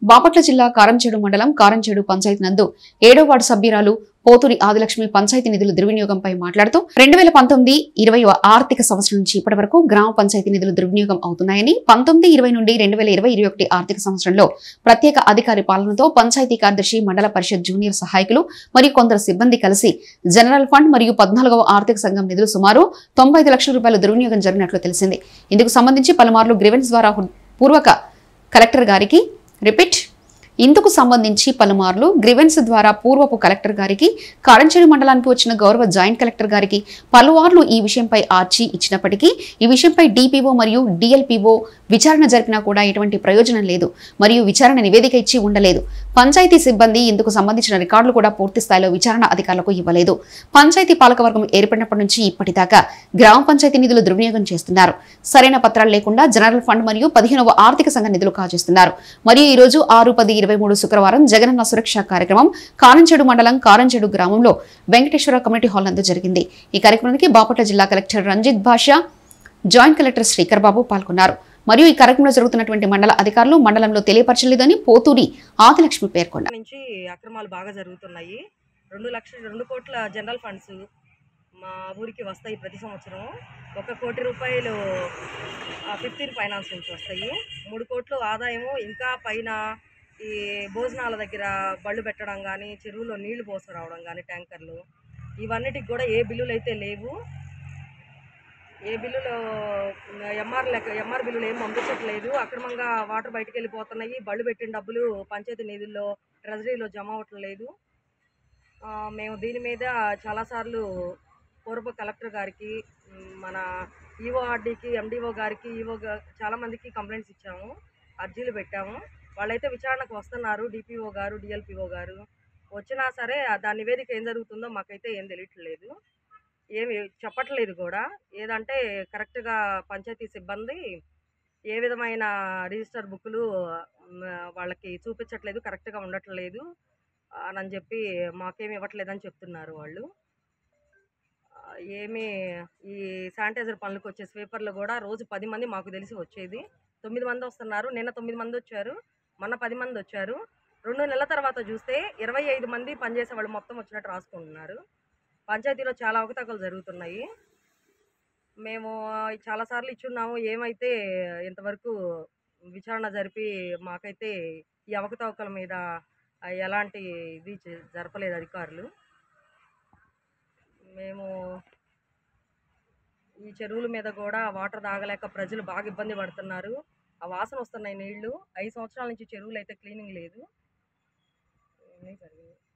బాపట్ల జిల్లా కారంచేడు మండలం కారంచేడు పంచాయతీ నందు ఏడో వార్డు సభ్యురాలు పోతూరి ఆదిలక్ష్మి పంచాయతీ నిధుల దుర్వినియోగంపై మాట్లాడుతూ రెండు వేల పంతొమ్మిది ఇరవై ఆర్థిక సంవత్సరం నుంచి ఇప్పటి వరకు గ్రామ పంచాయతీ నిధులు దుర్వినియోగం అవుతున్నాయని పంతొమ్మిది ఇరవై నుండి రెండు వేల ఇరవై ఇరవై ఒకటి ఆర్థిక సంవత్సరంలో ప్రత్యేక అధికారి పాలనతో పంచాయతీ కార్యదర్శి మండల పరిషత్ జూనియర్ సహాయకులు మరియు కొందరు సిబ్బంది కలిసి జనరల్ ఫండ్ మరియు పద్నాలుగవ ఆర్థిక సంఘం నిధులు సుమారు తొంభై ఐదు లక్షల రూపాయల దుర్వినియోగం జరిగినట్లు తెలిసింది ఇందుకు సంబంధించి పలుమార్లు గ్రివెన్స్ ద్వారా హు- పూర్వక కలెక్టర్ గారికి రిపీట్ ఇందుకు సంబంధించి పలుమార్లు గ్రివెన్స్ ద్వారా పూర్వపు కలెక్టర్ గారికి కారంచేడు మండలానికి వచ్చిన గౌరవ జాయింట్ కలెక్టర్ గారికి పలువార్లు ఈ విషయంపై ఆర్చి ఇచ్చినప్పటికీ ఈ విషయంపై డిపిఓ మరియు డిఎల్పిఓ విచారణ జరిపినా కూడా ఎటువంటి ప్రయోజనం లేదు మరియు విచారణ నివేదిక ఇచ్చి ఉండలేదు పంచాయతీ సిబ్బంది ఇందుకు సంబంధించిన రికార్డులు కూడా పూర్తి స్థాయిలో విచారణ అధికారులకు ఇవ్వలేదు పంచాయతీ పాలకవర్గం ఏర్పడినప్పటి నుంచి ఇప్పటిదాకా గ్రామ పంచాయతీ నిధులు దుర్వినియోగం చేస్తున్నారు సరైన పత్రాలు లేకుండా జనరల్ ఫండ్ మరియు పదిహేనవ ఆర్థిక సంఘ నిధులు కాజేస్తున్నారు మరియు ఈ రోజు ఆరు పది ఇరవై మూడు శుక్రవారం జగనన్న సురక్ష కార్యక్రమం కారంచెడు మండలం కారంచెడు గ్రామంలో వెంకటేశ్వర కమ్యూనిటీ హాల్ నందు జరిగింది ఈ కార్యక్రమానికి బాపట్ల జిల్లా కలెక్టర్ రంజిత్ భాషా జాయింట్ కలెక్టర్ శ్రీకర్ బాబు పాల్గొన్నారు మరియు ఈ కార్యక్రమంలో జరుగుతున్నటువంటి మండల అధికారులు మండలంలో తెలియపరచలేదని పోతూరి ఆదిలక్ష్మి పేర్కొన్నారు నుంచి అక్రమాలు బాగా జరుగుతున్నాయి రెండు లక్షల రెండు కోట్ల జనరల్ ఫండ్స్ మా ఊరికి వస్తాయి ప్రతి సంవత్సరం ఒక కోటి రూపాయలు ఫిఫ్టీన్ ఫైనాన్స్ నుంచి వస్తాయి మూడు కోట్లు ఆదాయము ఇంకా పైన ఈ భోజనాల దగ్గర బళ్ళు పెట్టడం కానీ చెరువులో నీళ్లు పోసుకురావడం కానీ ట్యాంకర్లు ఇవన్నిటికి కూడా ఏ బిల్లులు అయితే లేవు ఏ బిల్లులు ఎంఆర్ లెక్క ఎంఆర్ బిల్లులు ఏం పంపించట్లేదు అక్రమంగా వాటర్ బయటకు వెళ్ళిపోతున్నాయి బళ్ళు పెట్టిన డబ్బులు పంచాయతీ నిధుల్లో ట్రెజరీలో జమ అవ్వట్లేదు ఆ, మేము దీని మీద చాలాసార్లు పూర్వ కలెక్టర్ గారికి మ్, మన ఈఓఆర్డీకి ఎండిఓ గారికి ఈఓ చాలామందికి కంప్లైంట్స్ ఇచ్చాము అర్జీలు పెట్టాము వాళ్ళైతే విచారణకు వస్తున్నారు డిపిఓ గారు డిఎల్పిఓ గారు వచ్చినా సరే ఆ దాని నివేదిక ఏం జరుగుతుందో మాకైతే ఏం తెలియట్లేదు ఏమి చెప్పట్లేదు కూడా ఏదంటే కరెక్ట్గా పంచాయతీ సిబ్బంది ఏ విధమైన రిజిస్టర్ బుక్లు మ్, వాళ్ళకి చూపించట్లేదు కరెక్ట్గా ఉండట్లేదు అని చెప్పి మాకేమి ఇవ్వట్లేదని చెప్తున్నారు వాళ్ళు ఆ, ఏమి ఈ శానిటైజర్ పనులకు వచ్చే స్వీపర్లు కూడా రోజు పది మంది మాకు తెలిసి వచ్చేది తొమ్మిది మంది వస్తున్నారు నిన్న తొమ్మిది మంది వచ్చారు మొన్న పది మంది వచ్చారు రెండు నెలల తర్వాత చూస్తే ఇరవై ఐదు మంది పనిచేసే వాళ్ళు మొత్తం వచ్చినట్టు రాసుకుంటున్నారు పంచాయతీలో చాలా అవకతవకలు జరుగుతున్నాయి మేము చాలాసార్లు ఇచ్చున్నాము ఏమైతే ఇంతవరకు విచారణ జరిపి మాకైతే ఈ అవకతవకల మీద ఆ, ఎలాంటి ఇది చే- జరపలేదు అధికారులు మేము ఈ చెరువుల మీద కూడా వాటర్ తాగలేక ప్రజలు బాగా ఇబ్బంది పడుతున్నారు ఆ వాసన వస్తున్నాయి నీళ్లు ఐదు సంవత్సరాల నుంచి చెరువులు అయితే క్లీనింగ్ లేదు ఇవన్నీ జరిగాయి